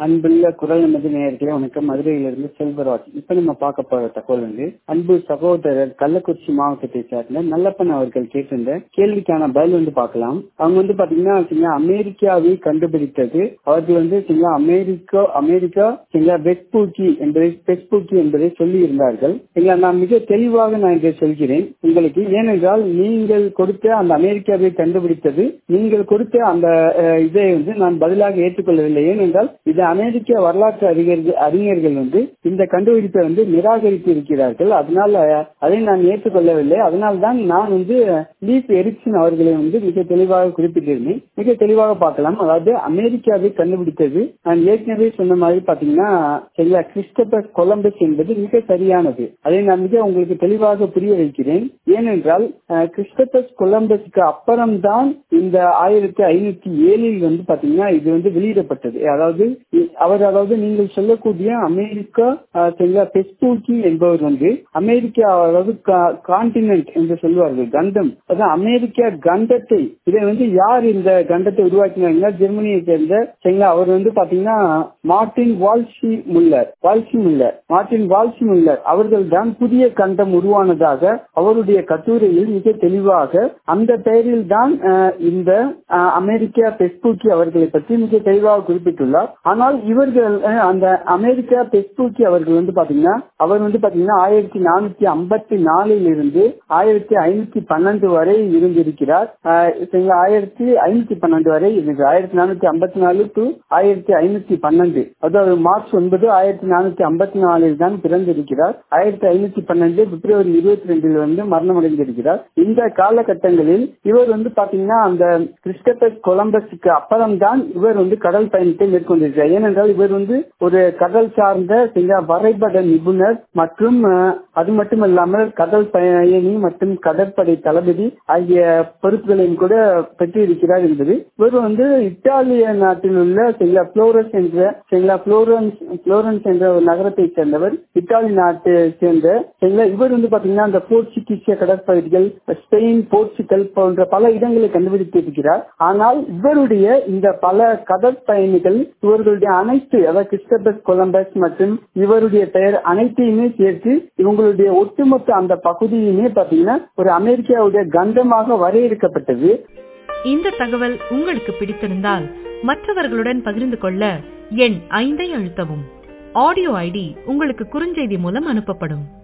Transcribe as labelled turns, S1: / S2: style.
S1: அன்புள்ள குரல் நமது நேயர்களே வணக்கம் மதுரையிலிருந்து செல்வராஜ் இப்ப நம்ம பார்க்க போற தகவல் வந்து அன்பு சகோதரர் கள்ளக்குறிச்சி மாவட்டத்தை சேர்ந்த நல்லப்பன் அவர்கள் கேட்டிருந்த கேள்விக்கான பதில் வந்து பார்க்கலாம் அவங்க வந்து பாத்தீங்கன்னா சரிங்களா, அமெரிக்காவை கண்டுபிடித்தது அவர்கள் வந்து சரிங்களா, அமெரிக்கா அமெரிக்கா சரிங்களா, வெட்பூக்கி என்பதை பெட்பூக்கி என்பதை சொல்லி இருந்தார்கள் சரிங்களா, நான் மிக தெளிவாக நான் இதை சொல்கிறேன் உங்களுக்கு ஏனென்றால் நீங்கள் கொடுத்த அந்த அமெரிக்காவை கண்டுபிடித்தது நீங்கள் கொடுத்த அந்த அஹ், இதை வந்து நான் பதிலாக ஏற்றுக்கொள்ளவில்லை ஏனென்றால் இது அமெரிக்க வரலாற்று அறிஞர்கள் அறிஞர்கள் வந்து இந்த கண்டுபிடிப்பை வந்து நிராகரித்து இருக்கிறார்கள் அதனால அதை நான் ஏற்றுக்கொள்ளவில்லை அதனால் தான் நான் வந்து லீப் எரிக்சன் அவர்களை வந்து மிக தெளிவாக குறிப்பிட்டிருந்தேன் மிக தெளிவாக பார்க்கலாம் அதாவது அமெரிக்காவை கண்டுபிடித்தது நான் ஏற்கனவே சொன்ன மாதிரி பாத்தீங்கன்னா சரிங்களா கிறிஸ்டபர் கொலம்பஸ் என்பது மிக சரியானது அதை நான் மிக உங்களுக்கு தெளிவாக புரிய வைக்கிறேன் ஏனென்றால் அஹ், கிறிஸ்டபஸ் கொலம்பஸ்க்கு அப்புறம்தான் இந்த ஆயிரத்தி ஐநூத்தி ஏழில் வந்து பாத்தீங்கன்னா இது வந்து வெளியிடப்பட்டது அதாவது இ- அவர் அதாவது நீங்கள் சொல்லக்கூடிய அமெரிக்கா அஹ், சரிங்களா பெஸ்பூக்கி என்பவர் வந்து அமெரிக்கா அதாவது கான்டினென்ட் என்று சொல்வார்கள் கண்டம் அதாவது அமெரிக்கா கண்டத்தை இதை வந்து யார் இந்த கண்டத்தை உருவாக்கினாங்கன்னா ஜெர்மனியை சேர்ந்த சரிங்களா அவர் வந்து பாத்தீங்கன்னா Martin Waldseemuller Waldseemuller Martin Waldseemuller அவர்கள் தான் புதிய கண்டம் உருவானதாக அவருடைய கட்டுரையில் மிக தெளிவாக அந்த பெயரில் தான் அஹ், இந்த அஹ், அமெரிக்கா பெஸ்பூக்கி அவர்களை பற்றி மிக தெளிவாக குறிப்பிட்டுள்ளார் ஆனால் இவர்கள் அஹ், அந்த அமெரிக்கா பெஸ்பூக்கி அவர்கள் வந்து பாத்தீங்கன்னா அவர் வந்து பாத்தீங்கன்னா ஆயிரத்தி நானூத்தி ஐம்பத்தி நாலில் இருந்து ஆயிரத்தி ஐநூத்தி பன்னெண்டு வரை இருந்திருக்கிறார் அஹ், சரிங்களா, ஆயிரத்தி ஐநூத்தி பன்னெண்டு வரை இருக்கு ஆயிரத்தி நானூத்தி ஐம்பத்தி நாலு டு ஆயிரத்தி ஐநூத்தி பன்னெண்டு அதாவது மார்ச் ஒன்பது ஆயிரத்தி நானூத்தி ஐம்பத்தி நாலில் தான் பிறந்திருக்கிறார் ஆயிரத்தி ஐநூத்தி பன்னெண்டு பிப்ரவரி இருபத்தி ரெண்டில் வந்து மரணம் அடைந்திருக்கிறார் இந்த காலகட்டங்களில் இவர் வந்து பாத்தீங்கன்னா அந்த கிறிஸ்டபர் கொலம்பஸுக்கு அப்புறம் தான் இவர் வந்து கடல் பயணத்தை மேற்கொண்டிருக்கிறார் ஏனென்றால் இவர் வந்து ஒரு கடல் சார்ந்த சில வரைபட நிபுணர் மற்றும் அஹ், அது மட்டுமல்லாமல் கடல் பயணி மற்றும் கடற்படை தளபதி ஆகிய பொறுப்புகளையும் கூட பெற்றிருக்கிறார் என்பது இவர் வந்து இத்தாலிய நாட்டில் உள்ள சில புளோரஸ் என்ற சில புளோரன்ஸ் புளோரன்ஸ் என்ற ஒரு நகரத்தை சேர்ந்தவர் இத்தாலி நாட்டை சேர்ந்த சரிங்களா இவர் வந்து பாத்தீங்கன்னா அந்த போர்ச்சுகீசிய கடற்பகுதிகள் ஸ்பெயின் போர்ச்சுகல் போன்ற பல இடங்களை கண்டுபிடித்திருக்கிறார் ஆனால் இவருடைய இந்த பல கடற்பயணிகள் இவர்களுடைய அனைத்து அதாவது கிறிஸ்டபஸ் கொலம்பஸ் மற்றும் இவருடைய பெயர் அனைத்தையுமே சேர்த்து இவங்களுடைய ஒட்டுமொத்த அந்த பகுதியுமே பாத்தீங்கன்னா ஒரு அமெரிக்காவுடைய கண்டமாக வரையறுக்கப்பட்டது
S2: இந்த தகவல் உங்களுக்கு பிடித்திருந்தால் மற்றவர்களுடன் பகிர்ந்து கொள்ள எண் ஐந்தை அழுத்தவும் ஆடியோ ஐடி உங்களுக்கு குறுஞ்செய்தி மூலம் அனுப்பப்படும்